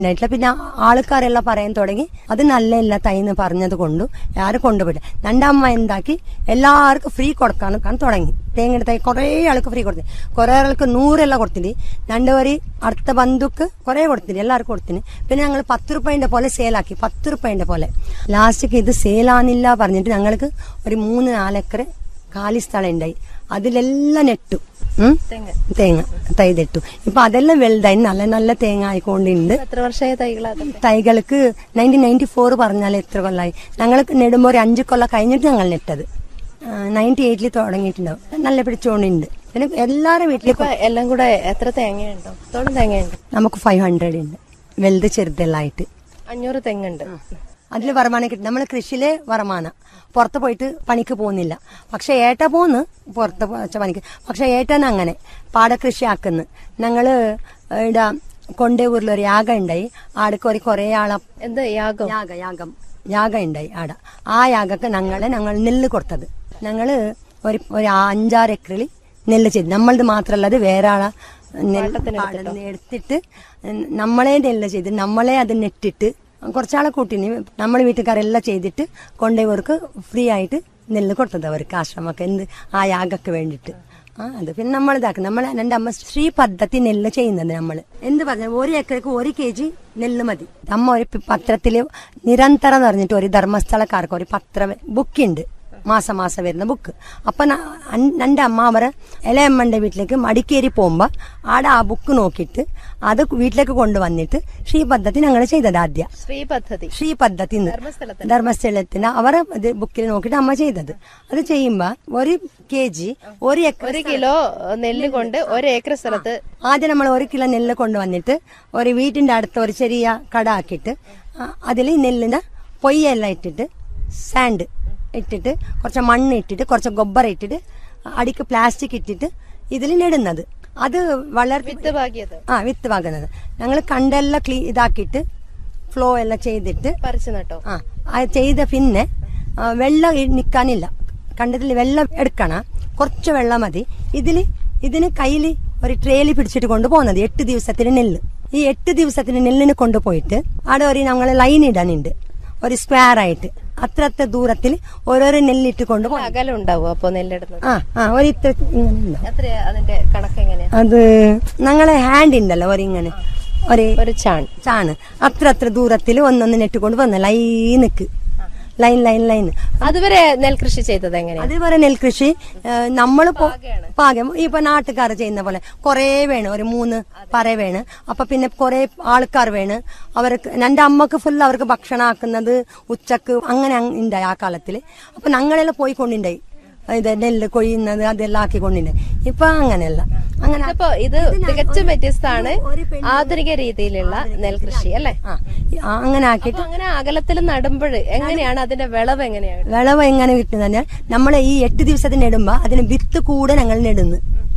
ഉണ്ടായിട്ടില്ല പിന്നെ ആൾക്കാരെല്ലാം പറയാൻ തുടങ്ങി അത് നല്ലല്ല തൈന്ന് പറഞ്ഞത് കൊണ്ടു ആരും കൊണ്ടുപോയില്ല എൻ്റെ അമ്മ എന്താക്കി എല്ലാവർക്കും ഫ്രീ കൊടുക്കാൻ തുടങ്ങി തേങ്ങയുടെ തൈ കുറേ ആൾക്ക് ഫ്രീ കൊടുത്തു കുറേ ആൾക്ക് നൂറെല്ലാം കൊടുത്തിട്ട് രണ്ടുപേര് അടുത്ത ബന്ധുക്ക് കുറേ കൊടുത്തിട്ട് എല്ലാവർക്കും കൊടുത്തിന് പിന്നെ ഞങ്ങൾ പത്ത് റുപ്യന്റെ പോലെ സെയിലാക്കി പത്ത് റുപ്യന്റെ പോലെ ലാസ്റ്റ്ക്ക് ഇത് സെയിലാന്നില്ല പറഞ്ഞിട്ട് ഞങ്ങൾക്ക് ഒരു മൂന്ന് നാലേക്കർ കാലി സ്ഥലം ഉണ്ടായി അതിലെല്ലാം നെട്ടു ഉം? തേങ്ങ തൈ നെട്ടു ഇപ്പൊ അതെല്ലാം വലുതായി നല്ല നല്ല തേങ്ങ ആയിക്കൊണ്ടുണ്ട് എത്ര വർഷമായ തൈകളാണ് തൈകൾക്ക് നയൻറ്റീൻ നയൻറ്റി ഫോർ പറഞ്ഞാൽ എത്ര കൊല്ലായി ഞങ്ങൾ നെടുമ്പോൾ ഒരു അഞ്ച് കൊല്ലം കഴിഞ്ഞിട്ട് ഞങ്ങൾ നെട്ടത് നയൻറ്റി എയ്റ്റിൽ തുടങ്ങിയിട്ടുണ്ടാവും നല്ല പിടിച്ചോണ്ടുണ്ട് പിന്നെ എല്ലാവരുടെ വീട്ടിലും ഇപ്പൊ എല്ലാം കൂടെ എത്ര തേങ്ങയുണ്ടോ തോളം തേങ്ങയുണ്ട് നമുക്ക് ഫൈവ് ഹൺഡ്രഡ് ഉണ്ട് വലുത് ചെറുതെല്ലാം ആയിട്ട് അഞ്ഞൂറ് തെങ്ങുണ്ട് അതിൽ വരുമാനം കിട്ടും നമ്മൾ കൃഷിയിലെ വരുമാനം പുറത്ത് പോയിട്ട് പണിക്ക് പോകുന്നില്ല പക്ഷെ ഏട്ട പോന്ന് പുറത്ത് വെച്ച പണിക്ക് പക്ഷെ ഏട്ടൻ അങ്ങനെ പാടകൃഷി ആക്കുന്നു ഞങ്ങള് ഇവിടെ കൊണ്ടേവൂരിൽ ഒരു യാഗം ഉണ്ടായി ആടക്ക് ഒരു കുറേ ആളെ എന്ത് യാഗം യാഗ യാഗം യാഗം ഉണ്ടായി ആട ആ യാഗക്ക് ഞങ്ങളെ ഞങ്ങൾ നെല്ല് കൊടുത്തത് ഞങ്ങള് ഒരു ഒരു അഞ്ചാറ് ഏക്കറിൽ നെല്ല് ചെയ്തു നമ്മളത് മാത്രമല്ല അത് വേറെ ആളെ നെല്ല് പാടം എടുത്തിട്ട് നമ്മളെ നെല്ല് ചെയ്ത് നമ്മളെ അത് നെട്ടിട്ട് കുറച്ചാളെ കൂട്ടിന് നമ്മളെ വീട്ടുകാരെല്ലാം ചെയ്തിട്ട് കൊണ്ടുപോയവർക്ക് ഫ്രീ ആയിട്ട് നെല്ല് കൊടുത്തത് അവർക്ക് ആശ്രമമൊക്കെ എന്ത് ആ യാഗക്ക് വേണ്ടിയിട്ട് ആ അത് പിന്നെ നമ്മൾ ഇതാക്കും നമ്മൾ എൻ്റെ അമ്മ ശ്രീ പദ്ധതി നെല്ല് ചെയ്യുന്നത് നമ്മൾ എന്ത് പറഞ്ഞാൽ ഒരു ഏക്കർക്ക് ഒരു കെ ജി നെല്ല് മതി അമ്മ ഒരു പി- പത്രത്തില് നിരന്തരം എന്ന് പറഞ്ഞിട്ട് ഒരു ധർമ്മസ്ഥലക്കാർക്ക് ഒരു പത്ര ബുക്കുണ്ട് മാസം മാസം വരുന്ന ബുക്ക് അപ്പൊ ന- അൻ- എൻ്റെ അമ്മ അവരെ ഇളയമ്മന്റെ വീട്ടിലേക്ക് മടിക്കേരി പോകുമ്പോ ആടെ ആ ബുക്ക് നോക്കിയിട്ട് അത് വീട്ടിലേക്ക് കൊണ്ടുവന്നിട്ട് ശ്രീ പദ്ധതി ഞങ്ങൾ ചെയ്തത് ആദ്യം ശ്രീ പദ്ധതി ശ്രീ പദ്ധതി ധർമ്മസ്ഥലത്ത് ധർമ്മസ്ഥലത്തിന് അവർ ഇത് ബുക്കിൽ നോക്കിയിട്ട് അമ്മ ചെയ്തത് അത് ചെയ്യുമ്പോ ഒരു കെ ജി ഒരു ഏക്കർ ഒരു കിലോ നെല്ല് കൊണ്ട് ഒരു ഏക്കർ സ്ഥലത്ത് ആദ്യം നമ്മൾ ഒരു കിലോ നെല്ല് കൊണ്ടുവന്നിട്ട് ഒരു വീട്ടിന്റെ അടുത്ത് ഒരു ചെറിയ കട ആക്കിയിട്ട് അതിൽ നെല്ലിന് പൊയ്യെല്ലാം ഇട്ടിട്ട് സാൻഡ് ഇട്ടിട്ട് കുറച്ച് മണ്ണ് ഇട്ടിട്ട് കുറച്ച് ഗൊബ്ബര ഇട്ടിട്ട് അടിക്ക് പ്ലാസ്റ്റിക് ഇട്ടിട്ട് ഇതിൽ നെടുന്നത് അത് വളർത്തി വിത്ത് പാകിയത് ആ വിത്ത് വാങ്ങുന്നത് ഞങ്ങൾ കണ്ടെല്ലാം ക്ലീ ഇതാക്കിയിട്ട് ഫ്ലോ എല്ലാം ചെയ്തിട്ട് പറിച്ചു നട്ടോ ആ അത് ചെയ്ത പിന്നെ ആ, വെള്ളം ഇ- നിക്കാനില്ല കണ്ടതിൽ വെള്ളം എടുക്കണം കുറച്ച് വെള്ളം മതി ഇതില് ഇതിന് കയ്യിൽ ഒരു ട്രേലി പിടിച്ചിട്ട് കൊണ്ടുപോകുന്നത് എട്ട് ദിവസത്തിന് നെല്ല് ഈ എട്ട് ദിവസത്തിന് നെല്ലിന് കൊണ്ടുപോയിട്ട് അവിടെ ഒരു ഞങ്ങൾ ലൈൻ ഇടാനുണ്ട് ഒരു സ്ക്വയർ ആയിട്ട് അത്ര അത്ര ദൂരത്തിൽ ഓരോരോ നെല്ലിട്ട് കൊണ്ടുപോകും അകലം ഉണ്ടാവും അപ്പൊ നെല്ലിടുന്നത് ആ ആ ഒരു ഇത്ര ഇങ്ങനെ ഉണ്ടാവും. എത്രയാ അതിന്റെ കണക്ക് എങ്ങനെയാ അത് ഞങ്ങളെ ഹാൻഡ് ഉണ്ടല്ലോ ഒരിങ്ങനെ ഒരു ഒരു ചാൺ ചാണ് അത്ര അത്ര ദൂരത്തിൽ ഒന്നൊന്ന് നെട്ടിക്കൊണ്ട് വന്ന ലൈനക്ക് ലൈൻ ലൈൻ ലൈൻ അതുവരെ നെൽകൃഷി ചെയ്തത് എങ്ങനെയാ അതുപോലെ നെൽകൃഷി നമ്മൾ പാകം ഇപ്പൊ നാട്ടുകാർ ചെയ്യുന്ന പോലെ കുറേ വേണം ഒരു മൂന്ന് പറ വേണം അപ്പൊ പിന്നെ കുറെ ആൾക്കാർ വേണം അവർക്ക് എൻ്റെ അമ്മക്ക് ഫുൾ അവർക്ക് ഭക്ഷണം ആക്കുന്നത് ഉച്ചക്ക് അങ്ങനെ അങ് ഉണ്ടായി ആ കാലത്തില് അപ്പൊ ഞങ്ങളെല്ലാം പോയിക്കൊണ്ടുണ്ടായി ഇത് നെല്ല് കൊയ്യുന്നത് അതെല്ലാം ആക്കിക്കൊണ്ടുണ്ടായി ഇപ്പൊ അങ്ങനെയല്ല അങ്ങനെ അപ്പൊ ഇത് തികച്ചും വ്യത്യസ്തമാണ് ആധുനിക രീതിയിലുള്ള നെൽകൃഷി അല്ലെ ആ ആ, അങ്ങനെ ആക്കിയിട്ട് അപ്പൊ അങ്ങനെ അകലത്തിൽ നടുമ്പോൾ എങ്ങനെയാണ് അതിന്റെ വിളവ് എങ്ങനെയാണ് വിളവ് എങ്ങനെ കിട്ടുന്ന പറഞ്ഞാൽ നമ്മൾ ഈ എട്ട് ദിവസത്തിന് ഇടുമ്പോ അതിന് വിത്ത് കൂടെ ഞങ്ങൾ നെടുന്നു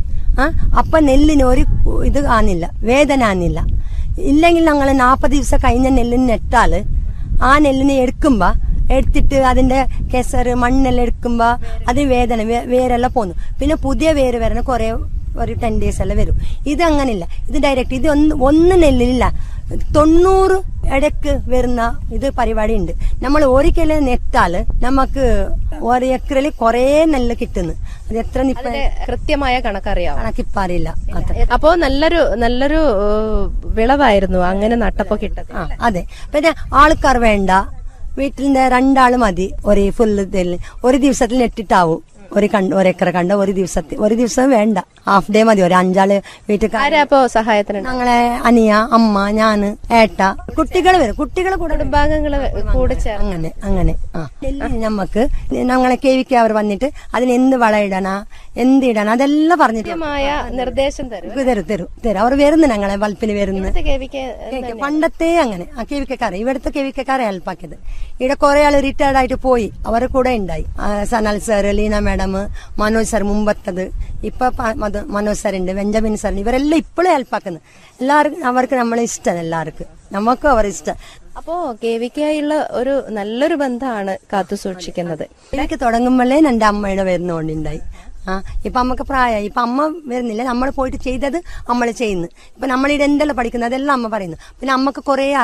ആ അപ്പൊ നെല്ലിന് ഒരു ഇത് കാണില്ല വേദന ആന്നില്ല ഇല്ലെങ്കിൽ ഞങ്ങൾ നാപ്പത് ദിവസം കഴിഞ്ഞ നെല്ലിന് നെട്ടാല് ആ നെല്ലിനെ എടുക്കുമ്പോ എടുത്തിട്ട് അതിന്റെ കെസറ് മണ്ണെല്ലാം എടുക്കുമ്പോ അതിന് വേദന വേ- വേരെല്ലാം പോന്നു പിന്നെ പുതിയ വേര് വരണ കുറെ ഒരു ടെൻ ഡേയ്സ് എല്ലാം വരും ഇത് അങ്ങനില്ല ഇത് ഡയറക്റ്റ് ഇത് ഒന്ന് ഒന്ന് നെല്ലില്ല തൊണ്ണൂറ് ഇടയ്ക്ക് വരുന്ന ഇത് പരിപാടി ഉണ്ട് നമ്മൾ ഒരിക്കലും നെറ്റാല് നമുക്ക് ഒരു ഏക്കറിൽ കുറേ നെല്ല് കിട്ടുന്നു അത് എത്ര നിപ്പ അതിന്റെ കൃത്യമായ കണക്കറിയാവും കണക്കിപ്പാറില്ല അത്ര അപ്പോ നല്ലൊരു നല്ലൊരു ഏഹ്, വിളവായിരുന്നു അങ്ങനെ നട്ടപ്പോ കിട്ടത് ആ അതെ പിന്നെ ആൾക്കാർ വേണ്ട വീട്ടിലിന്റെ രണ്ടാള് മതി ഒരു ഫുള്ള് ഒരു ദിവസത്തിൽ നെട്ടിട്ടാവും ഒരു കണ്ട് ഒരേക്കറ കണ്ട ഒരു ദിവസത്തിൽ ഒരു ദിവസം വേണ്ട ഹാഫ് ഡേ മതി ഒരു അഞ്ചാള് വീട്ടിൽ ആരാ അപ്പോ സഹായത്തിന് ഞങ്ങളെ അനിയ അമ്മ ഞാന് ഏട്ട കുട്ടികൾ വരും കുട്ടികളെ കൂടെ വരും. കുടുംബാംഗങ്ങള് കൂടെ ചേർന്ന് അങ്ങനെ അങ്ങനെ ആ നെല്ല് നമ്മക്ക് ഞങ്ങളെ കേവിക്ക് അവർ വന്നിട്ട് അതിന് എന്ത് വളം ഇടണ എന്ത് ഇടണ അതെല്ലാം പറഞ്ഞിട്ട് കൃത്യമായ നിർദ്ദേശം തരും തരും തരും തരും അവർ വരുന്നു ഞങ്ങളെ വൽപ്പിന് വരുന്നു ഇവിടുത്തെ കേവിക്ക് കേക്ക് പണ്ടത്തെ അങ്ങനെ ആ കേവിക്കക്കാരെ ഇവിടുത്തെ കേവിക്കക്കാരെ ഹെൽപ്പാക്കിയത് ഇവിടെ കുറെ ആള് റിട്ടയർഡ് ആയിട്ട് പോയി അവരെ കൂടെ ഉണ്ടായി ആ, Sanal sir Leena madam Manoj sir മുമ്പത്തത് ഇപ്പൊ പ- മധു- മനോജ് സാർ ഉണ്ട് ബെഞ്ചമിൻ സാർ ഇവരെല്ലാം ഇപ്പോഴും ഹെൽപ്പാക്കുന്നത് എല്ലാവർക്കും അവർക്ക് നമ്മളെ ഇഷ്ടം എല്ലാവർക്കും നമുക്കും അവർ ഇഷ്ടം അപ്പോ കേവിക്കായുള്ള ഒരു നല്ലൊരു ബന്ധമാണ് കാത്തു സൂക്ഷിക്കുന്നത് എനിക്ക് തുടങ്ങുമ്പോഴേ എൻ്റെ അമ്മയുടെ വരുന്നോണ്ടുണ്ടായി ആ ഇപ്പൊ അമ്മക്ക് പ്രായമായി ഇപ്പൊ അമ്മ വരുന്നില്ല നമ്മൾ പോയിട്ട് ചെയ്തത് നമ്മൾ ചെയ്യുന്നു ഇപ്പൊ നമ്മളിവിടെ എന്തെല്ലാം പഠിക്കുന്നത് അതെല്ലാം അമ്മ പറയുന്നു പിന്നെ അമ്മക്ക് കുറെ